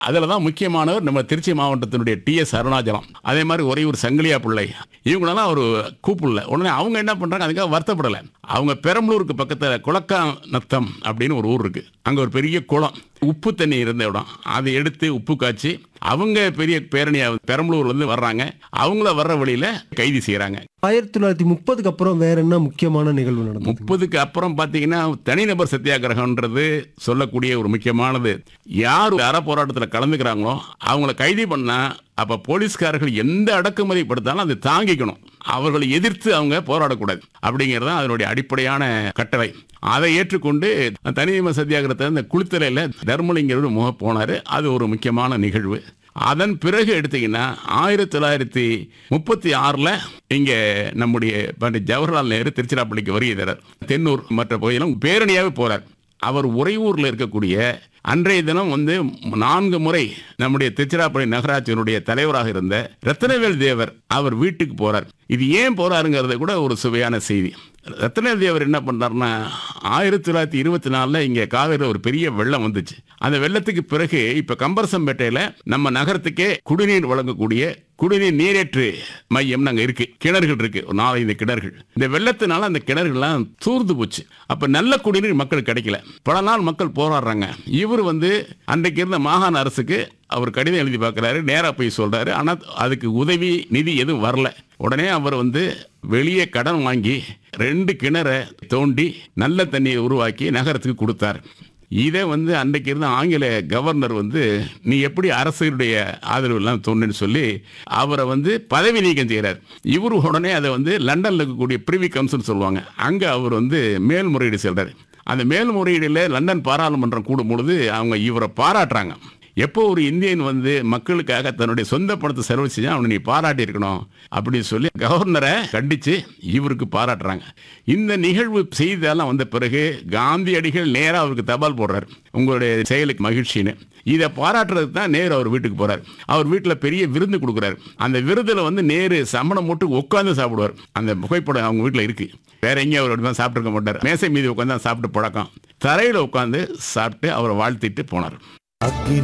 அதில் தான் முக்கியமானவர் நம்ம திருச்சி மாவட்டத்தினுடைய டி எஸ் அருணாச்சலம் அதே மாதிரி ஒரே ஒரு சங்கிலியா பிள்ளை இவங்களெல்லாம் அவர் கூப்பிடல உடனே அவங்க என்ன பண்ணுறாங்க அதுக்காக வருத்தப்படலை அவங்க பெரம்பலூருக்கு பக்கத்தில் குளக்கா நத்தம் அப்படின்னு ஒரு ஊர் இருக்குது அங்கே ஒரு பெரிய குளம் உப்பு தண்ணி இருந்த இடம் அதை எடுத்து உப்பு காய்ச்சி அவங்க பெரிய பேரணியா பெரம்பலூர்லேருந்து வர்றாங்க அவங்கள வர்ற வழியில் கைது செய்கிறாங்க ஆயிரத்தி தொள்ளாயிரத்தி முப்பதுக்கு அப்புறம் வேற என்ன முக்கியமான நிகழ்வு நடந்தது முப்பதுக்கு அப்புறம் பார்த்தீங்கன்னா தனிநபர் சத்தியாகிரகம்ன்றது சொல்லக்கூடிய ஒரு முக்கியமானது யார் அற போராட்டத்தில் கலந்துக்கிறாங்களோ அவங்கள கைது பண்ணா அப்ப போலீஸ்காரர்கள் எந்த அடக்குமுறை படுத்தாலும் அதை தாங்கிக்கணும் அவர்களை எதிர்த்து அவங்க போராடக்கூடாது அப்படிங்கிறது தான் அதனுடைய அடிப்படையான கட்டளை அதை ஏற்றுக்கொண்டு தனிநபர் சத்தியாகிரகத்தை இந்த குளித்தலையில் தர்மலிங்கர் முக போனார் அது ஒரு முக்கியமான நிகழ்வு அதன் பிறகு எடுத்தீங்கன்னா ஆயிரத்தி தொள்ளாயிரத்தி முப்பத்தி ஆறில் இங்கே நம்முடைய பண்டிட் ஜவஹர்லால் நேரு திருச்சிராப்பள்ளிக்கு வருகை தரார் தென்னூர் மற்ற பகுதியிலும் பேரணியாகவே போறார் அவர் உறையூரில் இருக்கக்கூடிய அன்றைய தினம் வந்து நான்கு முறை நம்முடைய திருச்சிராப்பள்ளி நகராட்சியினுடைய தலைவராக இருந்த ரத்னவேல் தேவர் அவர் வீட்டுக்கு போறார் இது ஏன் போறாருங்கிறத கூட ஒரு சுவையான செய்தி ரத்னவேல் தேவர் என்ன பண்ணார்னா ஆயிரத்தி தொள்ளாயிரத்தி இருபத்தி நாலில் இங்கே காவிரியில் ஒரு பெரிய வெள்ளம் வந்துச்சு அந்த வெள்ளத்துக்கு பிறகு இப்போ கம்பரசம்பேட்டையில் நம்ம நகரத்துக்கே குடிநீர் வழங்கக்கூடிய குடிநீர் நீரேற்று மையம் அங்கே இருக்கு கிணறுகள் இருக்கு ஒரு நாலஞ்சு கிணறுகள் இந்த வெள்ளத்தினால அந்த கிணறுகள்லாம் தூர்ந்து போச்சு அப்ப நல்ல குடிநீர் மக்களுக்கு கிடைக்கல பல நாள் மக்கள் போராடுறாங்க இவர் வந்து அன்றைக்கு இருந்த மாகாண அரசுக்கு அவர் கடிதம் எழுதி பார்க்குறாரு நேராக போய் சொல்றாரு ஆனால் அதுக்கு உதவி நிதி எதுவும் வரல உடனே அவர் வந்து வெளியே கடன் வாங்கி ரெண்டு கிணறை தோண்டி நல்ல தண்ணியை உருவாக்கி நகரத்துக்கு கொடுத்தார் இதை வந்து அன்றைக்கு இருந்த ஆங்கில கவர்னர் வந்து நீ எப்படி அரசுடைய ஆதரவு இல்லாமல் தோணுன்னு சொல்லி அவரை வந்து பதவி நீக்கம் செய்கிறார் இவர் உடனே அதை வந்து லண்டனில் இருக்கக்கூடிய பிரிவி கவுன்சில் சொல்லுவாங்க அங்கே அவர் வந்து மேல்முறையீடு செல்றார் அந்த மேல்முறையீடில் லண்டன் பாராளுமன்றம் கூடும் பொழுது அவங்க இவரை பாராட்டுறாங்க எப்போ ஒரு இந்தியன் வந்து மக்களுக்காக தன்னுடைய சொந்த பணத்தை செலவு செஞ்சா அவனை நீ பாராட்டி இருக்கணும் அப்படின்னு சொல்லி கவர்னரை கண்டிச்சு இவருக்கு பாராட்டுறாங்க இந்த நிகழ்வு செய்தியெல்லாம் வந்த பிறகு காந்தியடிகள் நேராக அவருக்கு தபால் போடுறார் உங்களுடைய செயலுக்கு மகிழ்ச்சின்னு இதை பாராட்டுறதுக்கு தான் நேரு அவர் வீட்டுக்கு போறார் அவர் வீட்டில் பெரிய விருந்து கொடுக்குறாரு அந்த விருந்தில் வந்து நேரு சமணம் போட்டு உட்காந்து சாப்பிடுவார் அந்த புகைப்படம் அவங்க வீட்டில் இருக்கு வேற எங்கேயும் அவர் அப்படி சாப்பிட்டுருக்க மாட்டார் மேசை மீது உட்காந்து தான் சாப்பிட்டு பழக்கம் தரையில் உட்காந்து சாப்பிட்டு அவரை வாழ்த்திட்டு போனார்